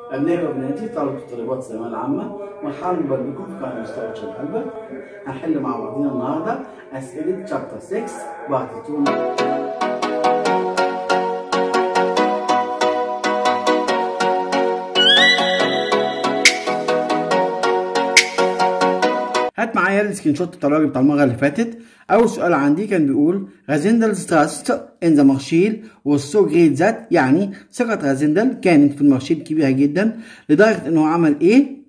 أبنائي وبناتي طلبة وطالبات الثانوية العامة مرحبا بكم في قناة مستوى شباب قلبك هنحل مع بعضينا النهاردة أسئلة شابتر 6 بارت 2 هات معايا السكرين شوت الطلاق بتاع المره اللي فاتت اول سؤال عندي كان بيقول غازندل's trust in the مارشيل was so great that يعني ثقة غازندل كانت في المارشيل كبيرة جدا لدرجة انه عمل ايه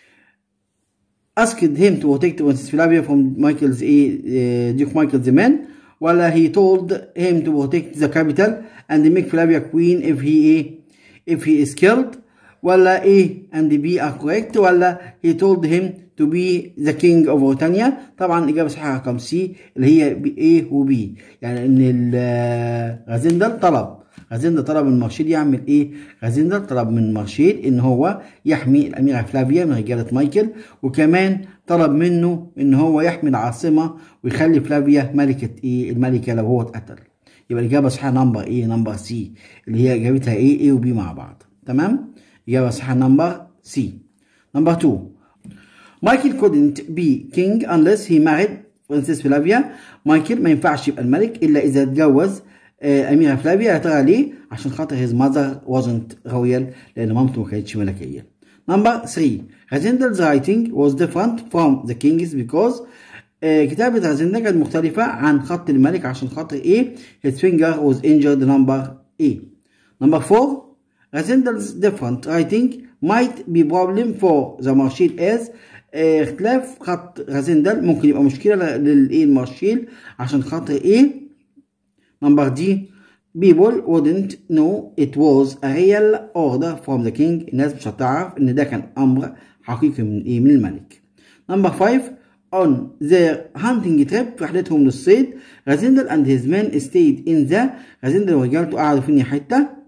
asked him to protect Princess Flavia from Michael's ايه Duke Michael's men ولا he told him to protect the capital and make Flavia queen if he ايه if he is killed ولا ايه and B are correct ولا he told him to be the king of Britannia طبعا الإجابة الصحيحة رقم سي اللي هي A و B يعني إن غازندل طلب غازندل طلب من مارشيل يعمل إيه؟ غازندل طلب من مارشيل إن هو يحمي الأميرة فلافيا من رجالة مايكل وكمان طلب منه إن هو يحمي العاصمة ويخلي فلافيا ملكة إيه؟ الملكة لو هو اتقتل يبقى الإجابة الصحيحة نمبر إيه؟ نمبر سي اللي هي إجابتها إيه؟ A و B مع بعض تمام؟ إجابة الصحيحة نمبر سي نمبر 2 مايكل couldn't be king unless he married princess فلافيا مايكل ما ينفعش يبقى الملك الا اذا اتجوز اميره فلافيا يا ترى ليه عشان خاطر his mother wasn't royal لان مامته ما كانتش ملكيه نمبر 3 غازندل's writing was different from the king's because كتابة غازندل كانت مختلفة عن خط الملك عشان خاطر ايه his finger was injured number A number 4 غازندل's different writing might be problem for the marshal as اختلاف خط غازندل ممكن يبقى مشكله للايه المارشيل عشان خاطر ايه نمبر دي people wouldn't know it was a real order from the king الناس مش هتعرف ان ده كان امر حقيقي من ايه من الملك نمبر 5 on their hunting trip في رحلتهم للصيد غازندل and his men stayed in the غازندل ورجالته قعدوا في حته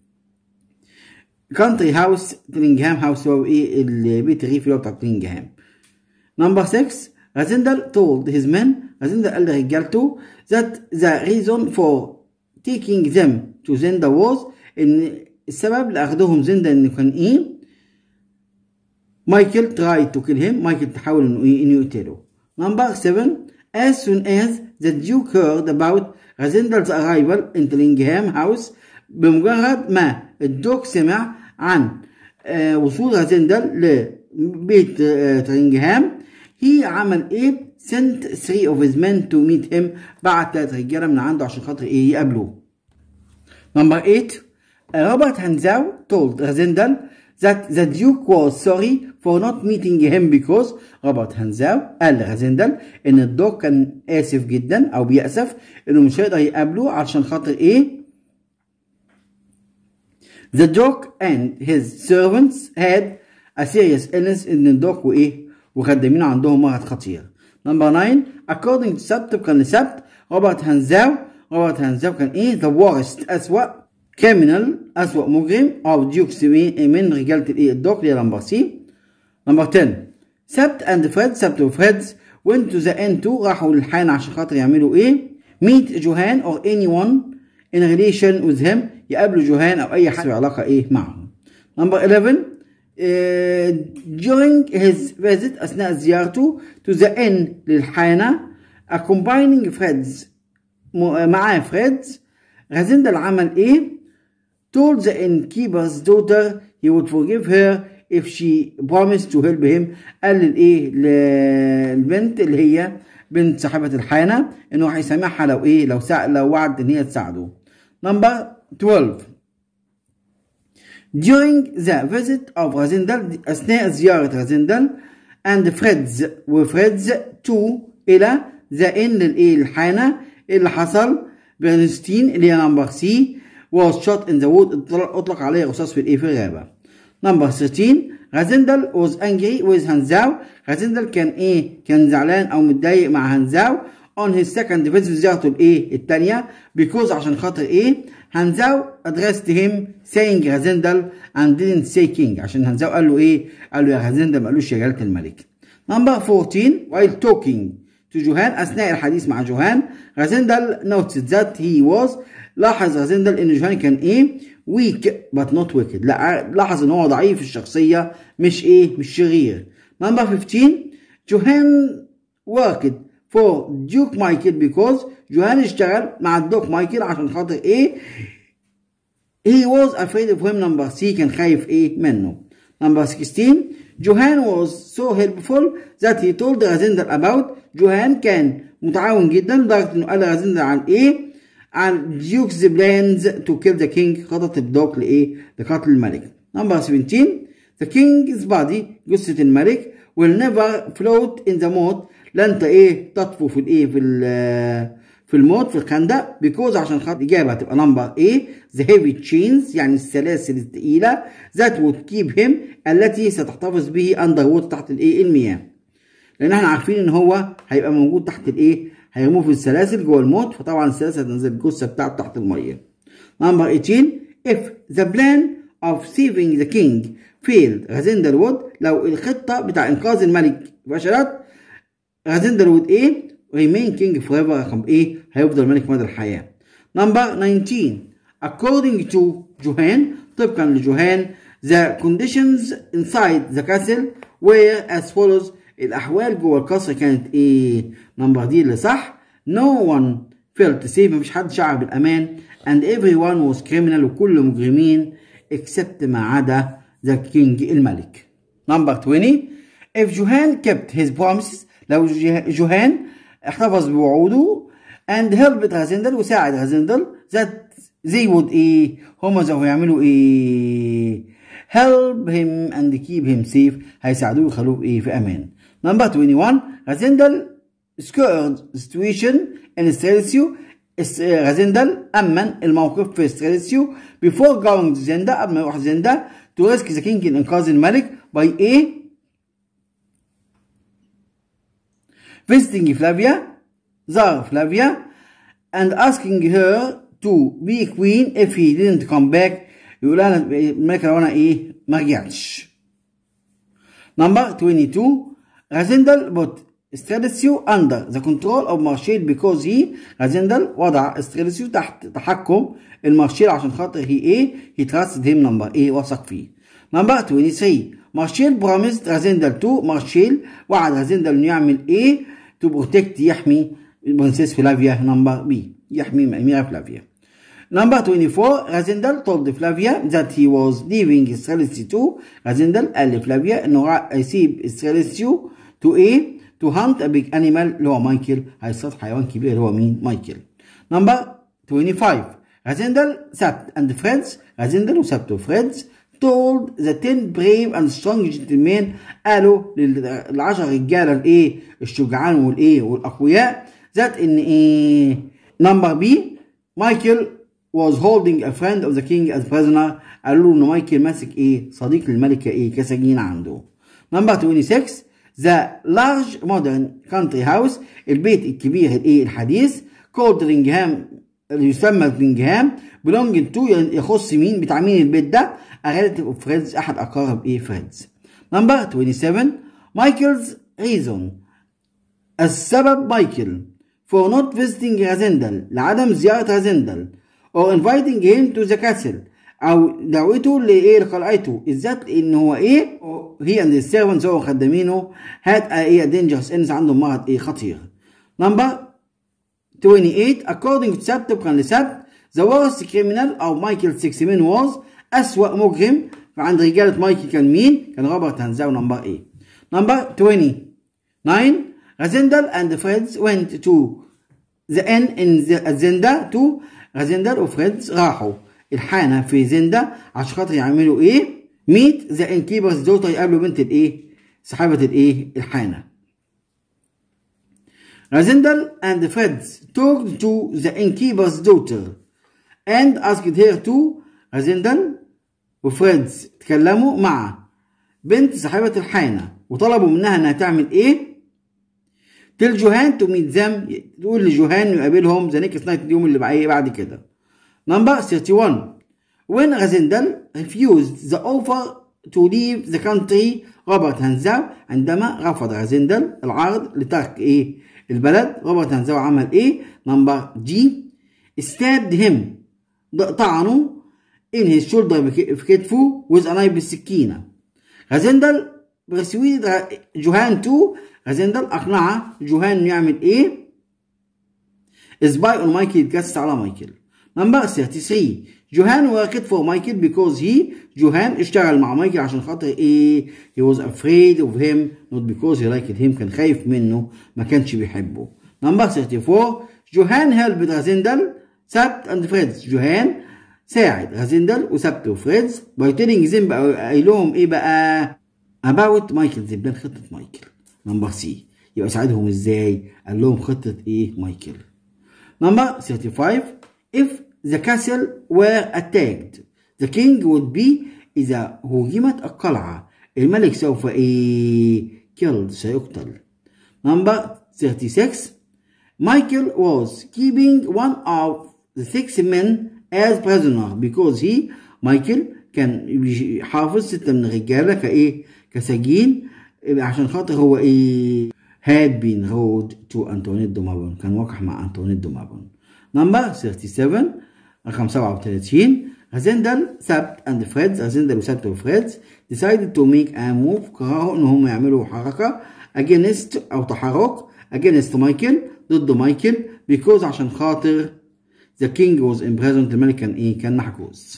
كانتري هاوس ترينجهام هاوس هو ايه البيت الريفي اللي هو بتاع ترينجهام نمبر 6 غازندل told his men غازندل قال لرجالته that the reason for taking them to Zenda was ان السبب لاخذهم زندا انه كان ايه مايكل tried to kill him مايكل تحاول انه ايه انه يقتله نمبر 7 as soon as the duke heard about غازندل's arrival in Tillingham house بمجرد ما الدوك سمع عن وصول غازندل لبيت ترينجهام هي عمل ايه sent three of his men to meet him بعت تلات رجاله من عنده عشان خاطر ايه يقابلوه نمبر 8 روبرت هانزاو told غازندل that the duke was sorry for not meeting him because روبرت هانزاو قال لغازندل ان الدوك كان اسف جدا او بيأسف انه مش هيقدر يقابله عشان خاطر ايه The dog and his servants had a serious illness in the dog وإيه وخدامين عندهم مرض خطير. نمبر 9 according to سبت كان لسبت روبرت هانزاو روبرت هانزاو كان إيه the worst أسوأ criminal أسوأ مجرم أو ديوكس من رجالة الإيه الدوك اللي نمبر سي. نمبر 10 سبت and فريد سبت وفريدز went to the end to راحوا للحان عشان خاطر يعملوا إيه meet جوهان or anyone in relation with him يقابلوا جوهان او اي حد علاقه ايه معهم. نمبر 11 uh, during his visit اثناء زيارته to the inn للحانه accompanying فريدز معاه فريدز غازندل عمل ايه؟ told the innkeeper's daughter he would forgive her if she promised to help him قال للايه للبنت اللي هي بنت صاحبة الحانة انه هيسامحها لو ايه لو سا... لو وعد ان هي تساعده. نمبر 12 During the visit of غازندل أثناء زيارة غازندل and Freds وفريدز to إلى the inn للإيه الحانة اللي حصل برنستين اللي هي نمبر سي was shot in the wood أطلق عليه رصاص في الإيه في الغابة. نمبر 13 غازندل was angry with هانزاو غازندل كان إيه كان زعلان أو متضايق مع هانزاو on his second visit زيارته الايه الثانيه because عشان خاطر ايه هانزاو addressed him saying غازندل and didn't say king عشان هانزاو قال له ايه قال له يا غازندل ما قالوش يا جلاله الملك number 14 while talking to جوهان اثناء الحديث مع جوهان غازندل noticed that he was لاحظ غازندل ان جوهان كان ايه weak but not wicked لا لاحظ ان هو ضعيف الشخصية مش ايه مش شرير number 15 جوهان worked for Duke Michael because جوهان اشتغل مع الدوك مايكل عشان خاطر ايه he was afraid of him number C كان خايف ايه منه number 16 جوهان was so helpful that he told رازندر about جوهان كان متعاون جدا لدرجة انه قال رازندر عن ايه عن ديوكس plans to kill the king خطط الدوك لايه لقتل الملك number 17 the king's body جثة الملك will never float in the moat لن ايه تطفو في الايه في في الموت في الخندق بيكوز عشان خاطر الاجابه هتبقى نمبر ايه ذا هيفي تشينز يعني السلاسل الثقيله ذات وود كيب هيم التي ستحتفظ به اندر ووت تحت الايه المياه لان احنا عارفين ان هو هيبقى موجود تحت ايه هيرموه في السلاسل جوه الموت فطبعا السلاسل هتنزل الجثه بتاعته تحت الميه نمبر 18 if the plan of saving the king failed غازندر وود لو الخطه بتاع انقاذ الملك فشلت غازندر وود ايه remain king forever رقم ايه هيفضل ملك مدى الحياة number 19 according to جوهان طبقا لجوهان the conditions inside the castle were as follows الأحوال جوه القصر كانت ايه نمبر دي اللي صح no one felt safe مفيش حد شعر بالأمان and everyone was criminal وكل مجرمين except ما عدا the king الملك number 20 if جوهان kept his promises لو جوهان احتفظ بوعوده and helped غازندل وساعد غازندل that they would ايه هما زي يعملوا ايه help him and keep him safe هيساعدوه يخلوه ايه في امان number 21 غازندل scared situation in استراليسيو غازندل امن الموقف في استراليسيو before going to زندا قبل ما يروح زندا to risk the king انقاذ الملك by ايه visiting Flavia, Tsar Flavia, and asking her to be queen if he didn't come back يقول لها الملكة لو أنا إيه ما رجعتش. Number 22 Razendal put Strelitzio under the control of Marshal because he Razendal وضع Strelitzio تحت تحكم المارشال عشان خاطر هي إيه he trusted him number إيه وثق فيه. Number 23 مارشال promised Razendal to مارشال وعد Razendal إنه يعمل إيه to protect يحمي برنسيس فلافيا نمبر بي يحمي أميرة فلافيا Number 24 Razendal told Flavia that he was leaving Strelitzio to Razendal قال لفلافيا انه هيسيب Strelitzio to ايه to hunt a big animal اللي هو مايكل هيصطاد حيوان كبير اللي هو مين مايكل Number 25 Razendal سبت and friends Razendal وسبت وفريدز told the 10 brave and strong gentlemen قالوا للعشر رجاله الايه الشجعان والايه والاقوياء ذات ان ايه نمبر بي مايكل was holding a friend of the king as prisoner قالوا له ان مايكل ماسك ايه صديق الملكه ايه كسجين عنده نمبر 26 the large modern country house البيت الكبير الايه الحديث called رينجهام اللي يسمى رينجهام belonging to يخص مين بتاع مين البيت ده a relative of Fred's أحد أقارب إيه فريدز. Number 27 مايكلز reason السبب مايكل for not visiting رازندل لعدم زيارة رازندل or inviting him to the castle أو دعوته لإيه لقلعته الذات إن هو إيه he and his servants هو خدامينه had a إيه dangerous illness عندهم مرض إيه خطير. Number 28 according to سبت طبقا لسبت the worst criminal أو مايكل 6 من was أسوأ مجرم فعند رجالة مايكل كان مين؟ كان روبرت هانزاو نمبر 8 نمبر 29 غازندل and فريدز went to the inn in the زندا to غازندل وفريدز راحوا الحانة في زندا عشان خاطر يعملوا ايه؟ ميت ذا ان كيبرز دوتر يقابلوا بنت الايه؟ صاحبة الايه؟ الحانة. غازندل and Freds talked to the innkeeper's daughter and asked her to غازندل وفريدز تكلموا مع بنت صاحبة الحانة وطلبوا منها انها تعمل ايه؟ تل جوهان تو ميت زم تقول لجوهان يقابلهم ذا نيكست نايت اليوم اللي بعد كده. نمبر 31 when غازندل refused the offer to leave the country روبرت هانزاو عندما رفض غازندل العرض لترك ايه البلد روبرت هانزاو عمل ايه نمبر جي stabbed him طعنه in his shoulder في كتفه with a knife بالسكينة غازندل برسويد جوهان تو غازندل أقنعه جوهان يعمل إيه؟ سباي اون مايكل يتجسس على مايكل نمبر 33 جوهان worked for مايكل because he جوهان اشتغل مع مايكل عشان خاطر ايه he was afraid of him not because he liked him كان خايف منه ما كانش بيحبه نمبر 34 جوهان helped غازندل سبت اند فريدز جوهان ساعد غازندل وسبت وفريدز باي تيلينج زين بقى قايل لهم ايه بقى about مايكل زبدان خطة مايكل نمبر سي يبقى ساعدهم ازاي قال لهم خطة ايه مايكل Number 35 If the castle were attacked the king would be إذا هوجمت القلعة الملك سوف إيه killed سيقتل Number 36 Michael was keeping one of the six men as prisoner because he مايكل كان حافظ ستة من الرجالة كإيه كسجين عشان خاطر هو إيه had been rode to أنطونيت دومابون كان وقح مع أنطونيت دومابون نمبر 37 رقم 37 غازندل سبت اند فريدز غازندل وسبت وفريدز decided to make a move قرروا ان هم يعملوا حركة against او تحرك against مايكل ضد مايكل because عشان خاطر the king was imprisoned الملك كان ايه كان محجوز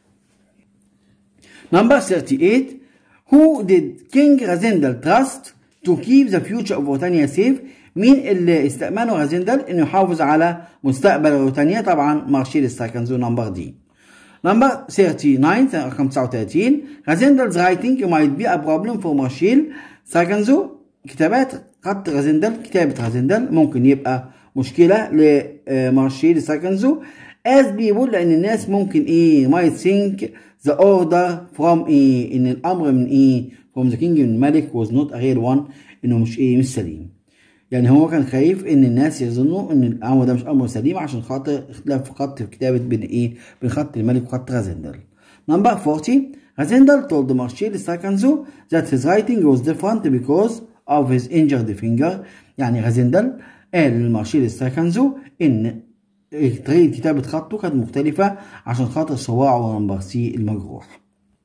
Number 38 Who did King Razendal trust to keep the future of Britannia safe مين اللي استأمنه غازندل انه يحافظ على مستقبل روتانيا طبعا مارشيل ستاكنزو نمبر دي نمبر 39 رقم 39 غازندل's writing might be a problem for مارشيل ستاكنزو كتابات خط غازندل كتابة غازندل ممكن يبقى مشكلة لمارشيل ستاكنزو as people لأن الناس ممكن إيه might think the order from إيه إن الأمر من إيه from the king من الملك was not a real one إنه مش إيه مش سليم يعني هو كان خايف ان الناس يظنوا ان الامر ده مش امر سليم عشان خاطر اختلاف في خط في كتابه بين ايه بين خط الملك وخط غازندل نمبر 40 غازندل told مارشيل ستاكنزو that his writing was different because of his injured finger يعني غازندل قال للمارشيل ستاكنزو ان طريقه كتابه خطه كانت مختلفه عشان خاطر صواعه نمبر سي المجروح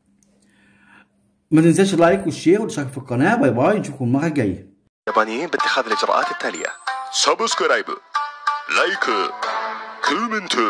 ما تنساش اللايك والشير والاشتراك في القناه باي باي نشوفكم المره الجايه يابانيين باتخاذ الإجراءات التالية سبسكرايب لايك كومنت